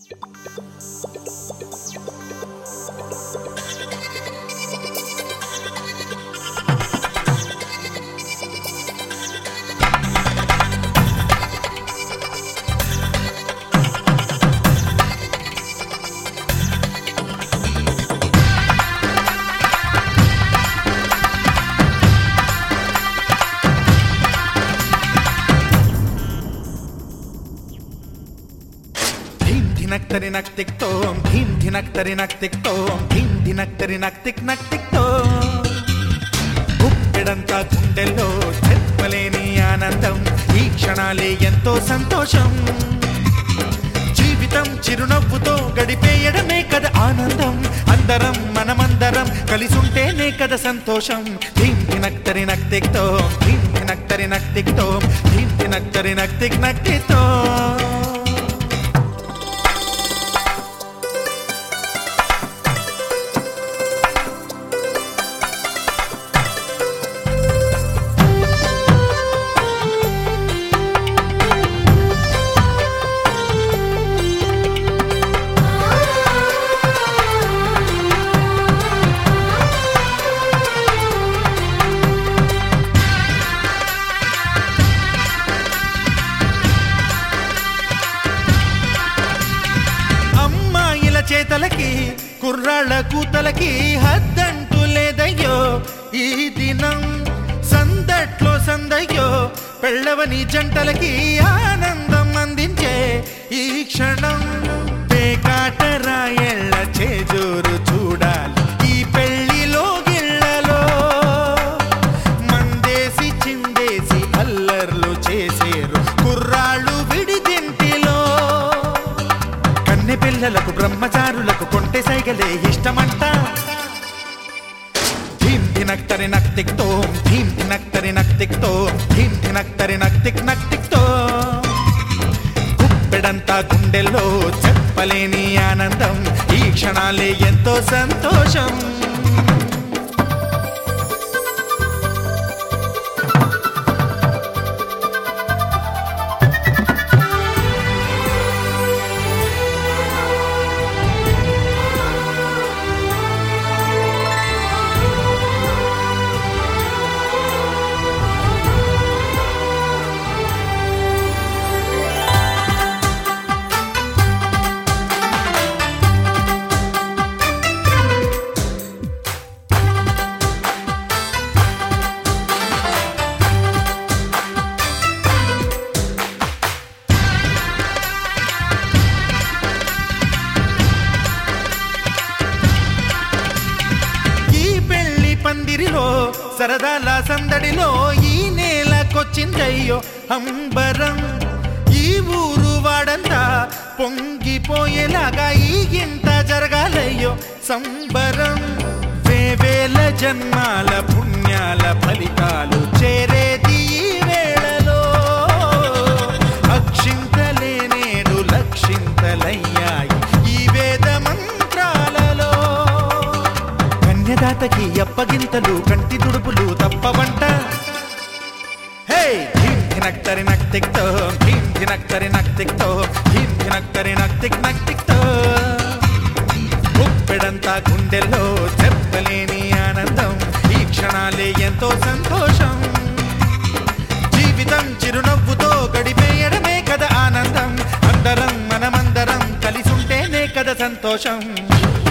ధీం ధినక్ తరి నక్ తిక్ తోం ధీం ధినక్ తరి నక్ తిక్ తోం ధీం ధినక్ తరి నక్ తిక్ నక్ తిక్ తోం గుప్పెడంతా గుండెల్లో చెప్పలేని ఆనందం ఈ క్షణాలే ఎంతో సంతోషం జీవితం చిరునవ్వుతో గడిపేయడమే కదా ఆనందం అందరం మనమందరం కలిసుంటేనే కదా సంతోషం ధీం ధినక్ తరి నక్ తిక్ తోం ధీం ధినక్ తరి నక్ తిక్ తోం ధీం ధినక్ తరి నక్ తిక్ నక్ తిక్ తోం అమ్మాయిల చేతలకి కుర్రాళ్ళ కూతలకి హద్దంటూ లేదయ్యో ఈ దినం సందట్లో సందయ్యో పెళ్ళవని జంటలకి ఆనందం అందించే ఈ క్షణం పేకాట రాయళ్ళ చేజోరు చూడాలి ఈ పెళ్లిలో గిళ్ళలో మందేసి చిందేసి అల్లర్లు చేసేరు కుర్రాళ్ళు విడిదింటిలో కన్నె పిల్లలకు బ్రహ్మచారులకు కొంటె సైగలే ఇష్టమంట ధీం ధినక్ తరి నక్ తిక్ తోం ధీం ధినక్ తరి నక్ తిక్ తోం ధీం ధినక్ తరి నక్ తిక్ నక్ తిక్ తోం గుప్పెడంతా గుండెల్లో చెప్పలేని ఆనందం ఈ క్షణాలే ఎంతో సంతోషం ఈ పెళ్లి పందిరిలో సరదాల సందడిలో ఈ నేలకొచ్చిందయ్యో అంబరం ఈ ఊరు వాడంతా పొంగిపోయేలాగా ఈ ఇంత జరగాలయ్యో సంబరం వేవేల జన్మాల పుణ్యాల ఫలితాలు చేరేది ఈ వేళలో అక్షింతలే నేడు లక్షింతలయ్యాయి ఈ వేద మంత్రాలలో కన్యదాతకి అప్పగింతలు కంటి దుడుపులు తప్పవంట హే ధీం ధినక్ తరి నక్ తిక్ తో ధీం ధినక్ తరి నక్ తిక్ తో ధీం ధినక్ తరి నక్ తిక్ నక్ తిక్ తో గుప్పెడంతా గుండెల్లో చెప్పలేని ఆనందం ఈ క్షణాలే ఎంతో సంతోషం జీవితం చిరునవ్వుతో గడిపేయడమే కదా ఆనందం అందరం మనమందరం కలిసుంటేనే కదా సంతోషం